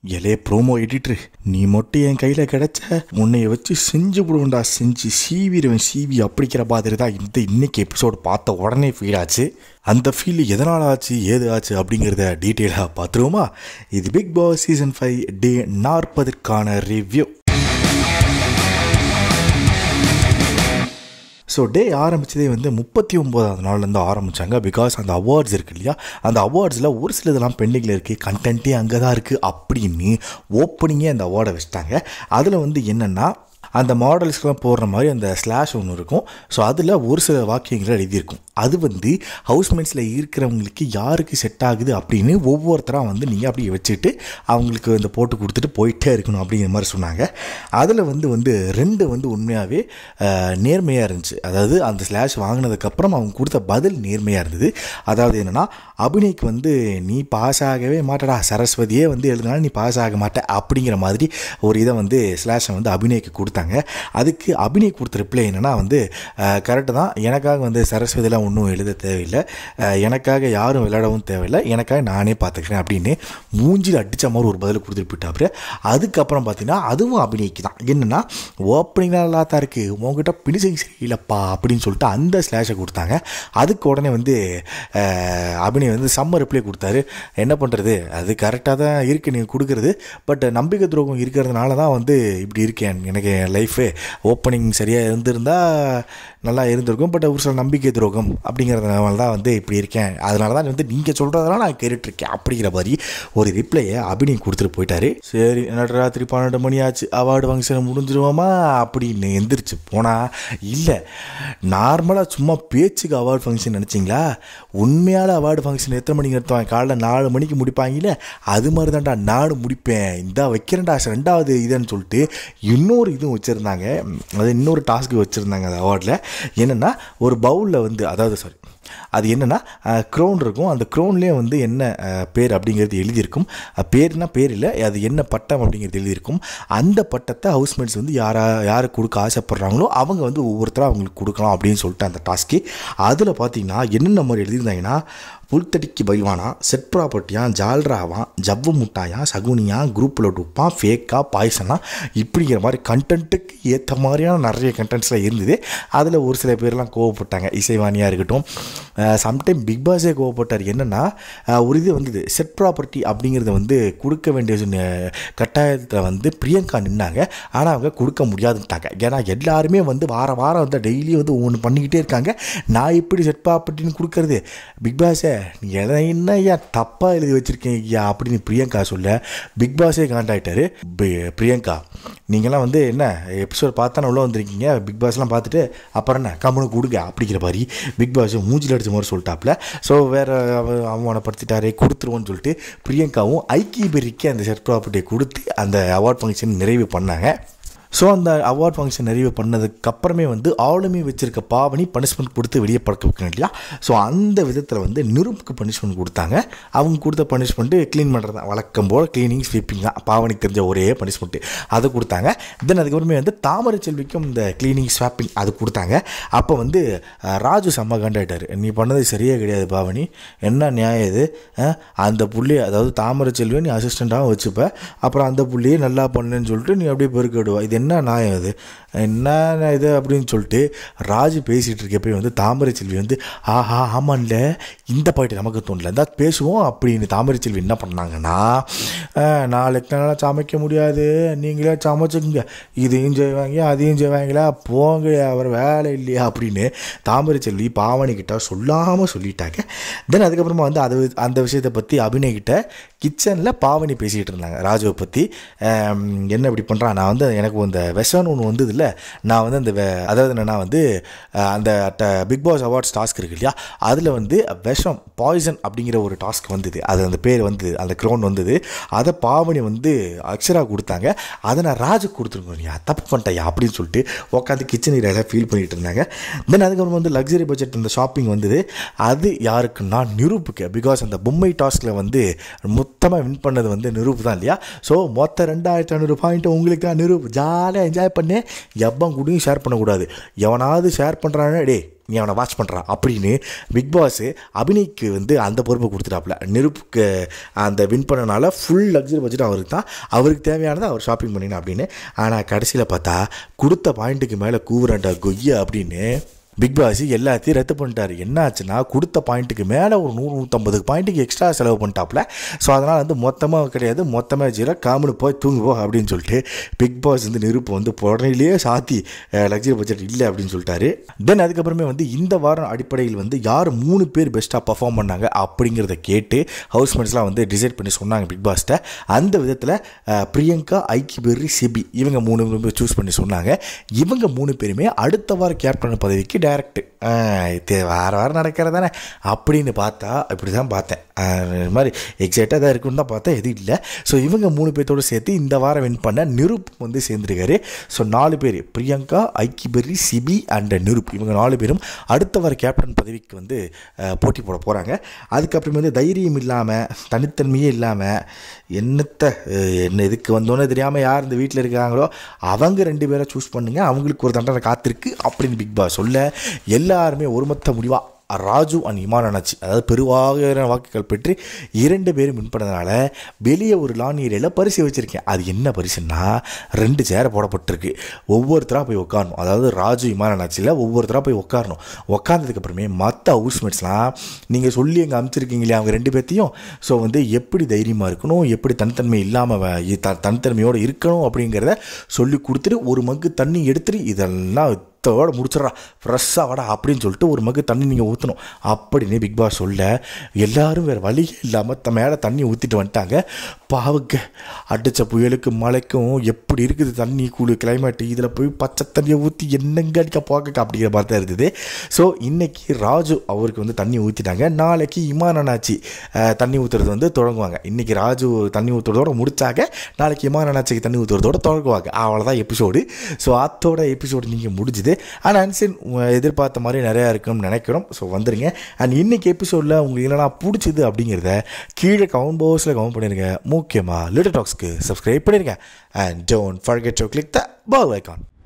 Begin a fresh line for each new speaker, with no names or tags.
எலே promo editor நீ மட்டும் என் கையில் கிடைச்ச உன்னைய வச்சு செஞ்சு விடுவோண்டா செஞ்சு சீவிடுவேன் சீவி அப்படிக்கிற மாதிரி தான் இந்த இன்னைக்கு எபிசோடு பார்த்த உடனே ஃபீல் ஆச்சு அந்த ஃபீல் எதனால் ஆச்சு ஏது ஆச்சு அப்படிங்கிறத டீட்டெயிலாக பார்த்துருவோமா இது Bigg Boss season five day நாற்பதுக்கான ரிவ்யூ ஸோ டே ஆரம்பித்ததே வந்து முப்பத்தி ஒம்போதாவது நாள்லேருந்து ஆரம்பித்தாங்க பிகாஸ் அந்த அவார்ட்ஸ் இருக்கு இல்லையா அந்த அவார்ட்ஸில் ஒரு சில இதெல்லாம் பெண்டிங்கில் இருக்குது கண்டென்ட்டே அங்கே தான் இருக்குது அப்படின்னு ஓப்பனிங்கே அந்த அவார்டை வச்சுட்டாங்க அதில் வந்து என்னென்னா அந்த மாடல்ஸ்க்கெலாம் போடுற மாதிரி அந்த ஸ்லாஷ் ஒன்று இருக்கும் ஸோ அதில் ஒரு சில வாக்கியங்கள் எழுதியிருக்கும் அது வந்து ஹவுஸ்மேட்ஸில் இருக்கிறவங்களுக்கு யாருக்கு செட் ஆகுது அப்படின்னு ஒவ்வொருத்தராக வந்து நீங்கள் அப்படியே வச்சுட்டு அவங்களுக்கு இந்த போட்டு கொடுத்துட்டு போயிட்டே இருக்கணும் அப்படிங்கிற மாதிரி சொன்னாங்க அதில் வந்து வந்து ரெண்டு வந்து உண்மையாகவே நேர்மையாக இருந்துச்சு அதாவது அந்த ஸ்லாஷ் வாங்கினதுக்கப்புறம் அவங்க கொடுத்த பதில் நேர்மையாக இருந்தது அதாவது என்னென்னா அபிநய்க்கு வந்து நீ பாஸ் ஆகவே மாட்டடா சரஸ்வதியே வந்து எழுதினாலும் நீ பாஸ் ஆக மாட்ட அப்படிங்கிற மாதிரி ஒரு இதை வந்து ஸ்லாஷை வந்து அபிநய்க்கு கொடுத்தாங்க அதுக்கு அபிநய் கொடுத்த ரிப்ளை என்னென்னா வந்து கரெக்டு தான் எனக்காக வந்து சரஸ்வதிலாம் ஒன்றும் எழுத தேவையில்லை எனக்காக யாரும் விளையாடவும் தேவையில்லை எனக்காக நானே பார்த்துக்கிறேன் அப்படின்னு மூஞ்சில் அடித்த மாதிரி ஒரு பதில் கொடுத்துட்டு போயிட்டாப்புல அதுக்கப்புறம் பார்த்தீங்கன்னா அதுவும் அபிநய்க்கு தான் என்னென்னா ஓப்பனிங்லாம் நல்லா தான் இருக்குது உங்ககிட்ட பிடிச்சிங் சரியில்லைப்பா அப்படின்னு சொல்லிட்டு அந்த ஸ்லாஷை கொடுத்தாங்க அதுக்கு உடனே வந்து அபிநய் வந்து செம்ம ரிப்ளை கொடுத்தாரு என்ன பண்ணுறது அது கரெக்டாக தான் இருக்குது நீங்கள் கொடுக்குறது பட் நம்பிக்கை துரோகம் இருக்கிறதுனால தான் வந்து இப்படி இருக்கேன் எனக்கு என் லைஃபு ஓப்பனிங் சரியாக இருந்திருந்தால் நல்லா இருந்திருக்கும் பட் ஒரு சில நம்பிக்கை துரோகம் அப்படிங்கிறதுனால தான் வந்து இப்படி இருக்கேன் அதனால தான் வந்து நீங்கள் சொல்கிறதெல்லாம் நான் கேட்டுட்ருக்கேன் அப்படிங்கிற மாதிரி ஒரு ரிப்ளையை அபிநய் கொடுத்துட்டு போயிட்டாரு சரி நடராத்திரி பன்னெண்டு மணி ஆச்சு அவார்டு ஃபங்க்ஷன் முடிஞ்சிருவோமா அப்படின்னு எந்திரிச்சு போனால் இல்லை நார்மலாக சும்மா பேச்சுக்கு அவார்டு ஃபங்க்ஷன் நினச்சிங்களா உண்மையான அவார்டு ஃபங்க்ஷன் எத்தனை மணிக்கு நடத்துவாங்க காலைல நாலு மணிக்கு முடிப்பாங்கல்ல அது மாதிரி தான்டா நானும் முடிப்பேன் இந்த வைக்கிறேன்டா ரெண்டாவது இதுன்னு சொல்லிட்டு இன்னொரு இதுவும் வச்சுருந்தாங்க அது இன்னொரு டாஸ்க்கு வச்சுருந்தாங்க அந்த அவார்டில் என்னென்னா ஒரு பவுலில் வந்து அதாவது சாரி அது என்னென்னா க்ரௌன் இருக்கும் அந்த க்ரௌன்லேயே வந்து என்ன பேர் அப்படிங்கிறது எழுதியிருக்கும் பேர்னா பேர் இல்லை அது என்ன பட்டம் அப்படிங்கிறது எழுதியிருக்கும் அந்த பட்டத்தை ஹவுஸ்மேட்ஸ் வந்து யாரா யாருக்கு கொடுக்க ஆசைப்பட்றாங்களோ அவங்க வந்து ஒவ்வொருத்தராக அவங்களுக்கு கொடுக்கலாம் அப்படின்னு சொல்லிட்டு அந்த டாஸ்க்கு அதில் பார்த்தீங்கன்னா என்னென்ன மாதிரி எழுதியிருந்தாங்கன்னா புல்தடிக்கு பயில்வானா செட் ப்ராப்பர்ட்டியான் ஜால்ராவான் ஜவ்வு முட்டாயா சகுனியா குரூப்பில் டூப்பான் ஃபேக்கா பாய்சனா இப்படிங்கிற மாதிரி கண்டென்ட்டுக்கு ஏற்ற மாதிரியான நிறைய கண்டென்ட்ஸ்லாம் இருந்தது அதில் ஒரு சில பேர்லாம் கோவப்பட்டாங்க இசைவாணியாக இருக்கட்டும் சம்டைம் பிக் பாஸே கோவப்பட்டார் என்னென்னா ஒரு இது வந்தது செட் ப்ராப்பர்ட்டி அப்படிங்கிறத வந்து கொடுக்க வேண்டிய கட்டாயத்தில் வந்து பிரியங்கா நின்னாங்க ஆனால் அவங்க கொடுக்க முடியாதுட்டாங்க ஏன்னா எல்லாருமே வந்து வார வாரம் வந்து டெய்லி வந்து ஒன்று பண்ணிக்கிட்டே இருக்காங்க நான் எப்படி செட் ப்ராப்பர்ட்டின்னு கொடுக்கறது பிக் பாஸே நீ என்ன ஐயா தப்பாக எழுதி வச்சுருக்கீங்க ஐயா அப்படின்னு பிரியங்கா சொல்ல பிக் பாஸே காண்டாக்டாரு பிரியங்கா நீங்களாம் வந்து என்ன எபிசோட் பார்த்தானே உள்ளே வந்திருக்கீங்க பிக் பாஸ்லாம் பார்த்துட்டு அப்புறம் என்ன கம்முனு கொடுங்க அப்படிங்கிற மாதிரி பிக் பாஸ் மூஞ்சில் அடிச்ச மாதிரி சொல்லிட்டாப்புல ஸோ வேறு அவமானப்படுத்திட்டாரே கொடுத்துருவோன்னு சொல்லிட்டு பிரியங்காவும் ஐக்கிய பெரிக்கு அந்த செட் ப்ராப்பர்ட்டியை கொடுத்து அந்த அவார்ட் ஃபங்க்ஷன் நிறைவு பண்ணாங்க ஸோ அந்த அவார்ட் ஃபங்க்ஷன் நிறைவு பண்ணதுக்கு அப்புறமே வந்து ஆளுமே வச்சிருக்க பாவனி பனிஷ்மெண்ட் கொடுத்து வெளியே படுக்க வைக்கணும் இல்லையா ஸோ அந்த விதத்தில் வந்து நிருப்புக்கு பனிஷ்மெண்ட் கொடுத்தாங்க அவங்க கொடுத்த பனிஷ்மெண்ட்டு க்ளீன் பண்ணுறது தான் வழக்கம் போல் க்ளீனிங் ஸ்வீப்பிங் தான் பாவனிக்கு தெரிஞ்ச ஒரே பனிஷ்மெண்ட்டு அதை கொடுத்தாங்க தென் அதுக்கப்புறமே வந்து தாமரை செல்விக்கும் இந்த க்ளீனிங் ஸ்வாப்பிங் அது கொடுத்தாங்க அப்போ வந்து ராஜு செம்ம கண்டாயிட்டார் நீ பண்ணது சரியே கிடையாது பாவனி என்ன நியாயம் இது அந்த புள்ளியை அதாவது தாமரை செல்வியை நீ அசிஸ்டண்ட்டாகவும் வச்சுப்ப அப்புறம் அந்த புள்ளியை நல்லா பண்ணுன்னு சொல்லிட்டு நீ அப்படியே பெருக்க விடுவா இது என்ன நியாயம் அது என்ன இது அப்படின்னு சொல்லிட்டு ராஜு பேசிகிட்டு இருக்கப்போ வந்து தாமரை செல்வி வந்து ஆஹா ஆமாம்ல இந்த பாயிண்ட் நமக்கு தோணல இருந்தால் பேசுவோம் அப்படின்னு தாமரை செல்வி என்ன பண்ணாங்கன்னா நாளைக்கு நாளாக சமைக்க முடியாது நீங்களே சமைச்சுக்குங்க இதையும் செய்வாங்க அதையும் செய்வாங்களா போங்க அவர் வேலை இல்லையா அப்படின்னு தாமரை செல்வி பாவனிக்கிட்ட சொல்லாமல் சொல்லிட்டாங்க தென் அதுக்கப்புறமா வந்து அது அந்த விஷயத்தை பற்றி அபிநய்கிட்ட கிச்சனில் பாவனி பேசிகிட்டு இருந்தாங்க ராஜுவை பற்றி என்ன இப்படி பண்ணுறான் நான் வந்து எனக்கு இந்த விஷம்னு ஒன்று வந்தது இல்லை நான் வந்து அந்த அதாவது என்னென்னா வந்து அந்த பிக் பாஸ் அவார்ட்ஸ் டாஸ்க் இருக்கு இல்லையா அதில் வந்து விஷம் பாய்சன் அப்படிங்கிற ஒரு டாஸ்க் வந்தது அது அந்த பேர் வந்தது அந்த க்ரௌன் வந்தது அதை பாவனி வந்து அக்ஷரா கொடுத்தாங்க அதை நான் ராஜு கொடுத்துருக்கோம் தப்பு பண்ணிட்டேன் அப்படின்னு சொல்லிட்டு உட்காந்து கிச்சன் ஏரியாவில் ஃபீல் பண்ணிகிட்டு இருந்தாங்க தென் அதுக்கப்புறம் வந்து லக்ஸரி பட்ஜெட் இந்த ஷாப்பிங் வந்தது அது யாருக்குன்னா நிரூப்புக்கு பிகாஸ் அந்த பொம்மை டாஸ்கில் வந்து மொத்தமாக வின் பண்ணது வந்து நிரூப் தான் இல்லையா ஸோ மொத்தம் ரெண்டாயிரத்தி ஐநூறு பாயிண்ட் உங்களுக்கு தான் நிரூப் ஜாலியாக என்ஜாய் பண்ணேன் எவ்வளோ கூடயும் ஷேர் பண்ணக்கூடாது எவனாவது ஷேர் பண்ணுறானே டே நீ அவனை வாட்ச் பண்ணுறான் அப்படின்னு பிக் பாஸ் அபிநய்க்கு வந்து அந்த பொறுப்பை கொடுத்துட்டாப்புல நெருப்புக்கு அந்த வின் பண்ணனால ஃபுல் லக்ஸரி பட்ஜெட் அவருக்கு தான் அவருக்கு தேவையானதை அவர் ஷாப்பிங் பண்ணினா அப்படின்னு ஆனால் கடைசியில் பார்த்தா கொடுத்த பாயிண்ட்டுக்கு மேலே கூவுறாண்டா கொய்ய அப்படின்னு பிக் பாஸ் எல்லாத்தையும் ரத்து பண்ணிட்டாரு என்ன ஆச்சுன்னா கொடுத்த பாயிண்ட்டுக்கு மேலே ஒரு நூறு நூற்றம்பது பாயிண்ட்டுக்கு எக்ஸ்ட்ரா செலவு பண்ணிட்டாப்புல ஸோ அதனால் வந்து மொத்தமாக கிடையாது மொத்தமாக ஜீரோ காமனு போய் தூங்கு போ அப்படின்னு சொல்லிட்டு பிக் பாஸ் வந்து நெருப்பு வந்து உடனேலேயே சாத்தி லக்ஸரி பட்ஜெட் இல்லை அப்படின்னு சொல்லிட்டாரு தென் அதுக்கப்புறமே வந்து இந்த வாரம் அடிப்படையில் வந்து யார் மூணு பேர் பெஸ்ட்டாக பர்ஃபார்ம் பண்ணாங்க அப்படிங்கிறத கேட்டு ஹவுஸ்மேட்ஸ்லாம் வந்து டிசைட் பண்ணி சொன்னாங்க பிக் பாஸ்ட்டை அந்த விதத்தில் பிரியங்கா ஐக்கி பெர்ரி சிபி இவங்க மூணு பேர் சூஸ் பண்ணி சொன்னாங்க இவங்க மூணு பேருமே அடுத்த வார கேப்டன் பதவிக்கு டேரக்ட் இது வார வாரம் நடக்கிறதானே அப்படின்னு பார்த்தா இப்படி தான் பார்த்தேன் இது மாதிரி எக்ஸைட்டாக தான் இருக்குன்னு தான் பார்த்தா எதுவும் இல்லை ஸோ இவங்க மூணு பேர்த்தோடு சேர்த்து இந்த வாரம் வின் பண்ண நிருப் வந்து சேர்ந்துருக்காரு ஸோ நாலு பேர் பிரியங்கா ஐக்கிபெர்ரி சிபி அண்ட் நிருப் இவங்க நாலு பேரும் அடுத்த வார கேப்டன் பதவிக்கு வந்து போட்டி போட போகிறாங்க அதுக்கப்புறம் வந்து தைரியம் இல்லாமல் தனித்தன்மையே இல்லாமல் என்னத்தை என்ன இதுக்கு வந்தோன்னே தெரியாமல் யார் இந்த வீட்டில் இருக்காங்களோ அவங்க ரெண்டு பேரை சூஸ் பண்ணுங்கள் அவங்களுக்கு ஒரு தண்டனை காத்திருக்கு அப்படின்னு பிக் பாஸ் சொல்ல எல்லாருமே ஒருமொத்த முடிவாக ராஜு அண்ட் இமான் அண்ணாச்சி அதாவது பெருவாக வாக்குகள் பெற்று இரண்டு பேரும் வின் பண்ணதுனால வெளியே ஒரு லான் ஏரியாவில் பரிசு வச்சுருக்கேன் அது என்ன பரிசுன்னா ரெண்டு சேரை போடப்பட்டிருக்கு ஒவ்வொருத்தராக போய் உட்காரணும் அதாவது ராஜு இமான் அண்ணாச்சியில் ஒவ்வொருத்தராக போய் உட்காரணும் உட்காந்ததுக்கப்புறமே மற்ற ஹவுஸ்மேட்ஸ்லாம் நீங்கள் சொல்லி எங்கே அனுப்பிச்சிருக்கீங்க இல்லையா அவங்க ரெண்டு பேர்த்தையும் ஸோ வந்து எப்படி தைரியமாக இருக்கணும் எப்படி தனித்தன்மை இல்லாமல் த தனித்தன்மையோடு இருக்கணும் அப்படிங்கிறத சொல்லி கொடுத்துட்டு ஒரு மக்கு தண்ணி எடுத்துட்டு இதெல்லாம் சுத்தோட முடிச்சிட்றா ஃப்ரெஷ்ஷாக வாடா அப்படின்னு சொல்லிட்டு ஒரு மகு தண்ணி நீங்கள் ஊற்றணும் அப்படின்னு பிக் பாஸ் சொல்ல எல்லாரும் வேறு வழி இல்லாமல் த மேலே தண்ணி ஊற்றிட்டு வந்துட்டாங்க பாவுக்க அடித்த புயலுக்கு மழைக்கும் எப்படி இருக்குது தண்ணி கூழு கிளைமேட்டு இதில் போய் பச்சை தண்ணியை ஊற்றி என்னங்க அடிக்க போக்க அப்படிங்கிற மாதிரி தான் இருந்தது ஸோ இன்றைக்கி ராஜு அவருக்கு வந்து தண்ணி ஊற்றிட்டாங்க நாளைக்கு இமான் அண்ணாச்சி தண்ணி ஊற்றுறது வந்து தொடங்குவாங்க இன்றைக்கி ராஜு தண்ணி ஊற்றுறதோட முடிச்சாங்க நாளைக்கு இமான் அண்ணாச்சிக்கு தண்ணி ஊற்றுறதோட தொடங்குவாங்க அவ்வளோதான் எபிசோடு ஸோ அத்தோட எபிசோடு நீங்கள் முடிஞ்சுது அண்ட் அன்சின் எதிர்பார்த்த மாதிரி நிறையா இருக்குன்னு நினைக்கிறோம் ஸோ வந்துடுங்க அண்ட் இன்றைக்கி எபிசோடில் உங்களுக்கு என்னென்னா பிடிச்சிது அப்படிங்கிறத கீழே கவுண்ட் பாக்ஸில் கவுண்ட் பண்ணிடுங்க முக்கியமாக லிட்டில் டாக்ஸ்க்கு சப்ஸ்கிரைப் பண்ணிடுங்க and don't forget to click the bell icon